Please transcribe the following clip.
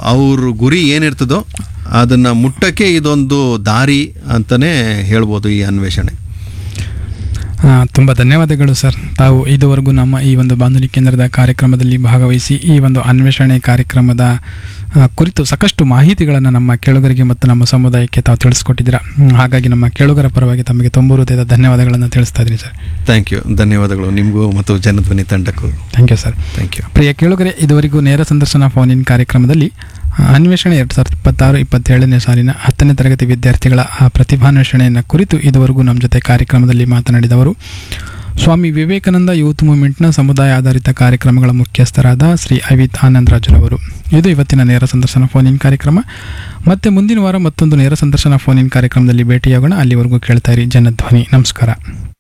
ಅವ್ರ ಗುರಿ ಏನಿರ್ತದೋ ಅದನ್ನ ಮುಟ್ಟಕ್ಕೆ ಇದೊಂದು ದಾರಿ ಅಂತಾನೆ ಹೇಳ್ಬೋದು ಈ ಅನ್ವೇಷಣೆ ಆ, ತುಂಬ ಧನ್ಯವಾದಗಳು ಸರ್ ತಾವು ಇದುವರೆಗೂ ನಮ್ಮ ಈ ಒಂದು ಬಾನುಲಿ ಕೇಂದ್ರದ ಕಾರ್ಯಕ್ರಮದಲ್ಲಿ ಭಾಗವಹಿಸಿ ಈ ಒಂದು ಅನ್ವೇಷಣೆ ಕಾರ್ಯಕ್ರಮದ ಆ, ಕುರಿತು ಸಾಕಷ್ಟು ಮಾಹಿತಿಗಳನ್ನು ನಮ್ಮ ಕೇಳುಗರಿಗೆ ಮತ್ತು ನಮ್ಮ ಸಮುದಾಯಕ್ಕೆ ತಾವು ತಿಳಿಸ್ಕೊಟ್ಟಿದ್ದೀರಾ ಹ್ಮ್, ಹಾಗಾಗಿ ನಮ್ಮ ಕೇಳುಗರ ಪರವಾಗಿ ತಮಗೆ ತುಂಬ ಹೃದಯದ ಧನ್ಯವಾದಗಳನ್ನು ತಿಳಿಸ್ತಾ ಇದ್ದೀನಿ ಸರ್ ಥ್ಯಾಂಕ್ ಯು ಧನ್ಯವಾದಗಳು ನಿಮಗೂ ಮತ್ತು ಜನಧ್ವನಿ ತಂಡಕ್ಕೂ thank you sir thank you ಪ್ರಿಯ ಕೇಳುಗರೆ ಇದುವರೆಗೂ ನೇರ ಸಂದರ್ಶನ ಫೋನ್ ಇನ್ ಕಾರ್ಯಕ್ರಮದಲ್ಲಿ ಆ, ಅನ್ವೇಷಣೆ ಎರಡು ಸಾವಿರದ ಇಪ್ಪತ್ತಾರು ಇಪ್ಪತ್ತೇಳನೇ ಸಾಲಿನ ಹತ್ತನೇ ತರಗತಿ ವಿದ್ಯಾರ್ಥಿಗಳ ಆ ಪ್ರತಿಭಾನ್ವೇಷಣೆಯನ್ನು ಕುರಿತು ಇದುವರೆಗೂ ನಮ್ಮ ಜೊತೆ ಕಾರ್ಯಕ್ರಮದಲ್ಲಿ ಮಾತನಾಡಿದವರು ಸ್ವಾಮಿ ವಿವೇಕಾನಂದ ಯೂತ್ ಮೂವ್ಮೆಂಟ್ನ ಸಮುದಾಯ ಆಧಾರಿತ ಕಾರ್ಯಕ್ರಮಗಳ ಮುಖ್ಯಸ್ಥರಾದ ಶ್ರೀ ಅವಿತ್ ಆನಂದ್ ರಾಜುರವರು ಇದು ಇವತ್ತಿನ ನೇರ ಸಂದರ್ಶನ ಫೋನ್ ಇನ್ ಕಾರ್ಯಕ್ರಮ ಮತ್ತೆ ಮುಂದಿನ ವಾರ ಮತ್ತೊಂದು ನೇರ ಸಂದರ್ಶನ ಫೋನ್ ಇನ್ ಕಾರ್ಯಕ್ರಮದಲ್ಲಿ ಭೇಟಿಯಾಗೋಣ ಅಲ್ಲಿವರೆಗೂ ಕೇಳ್ತಾ ಇರಿ ಜನಧ್ವನಿ ನಮಸ್ಕಾರ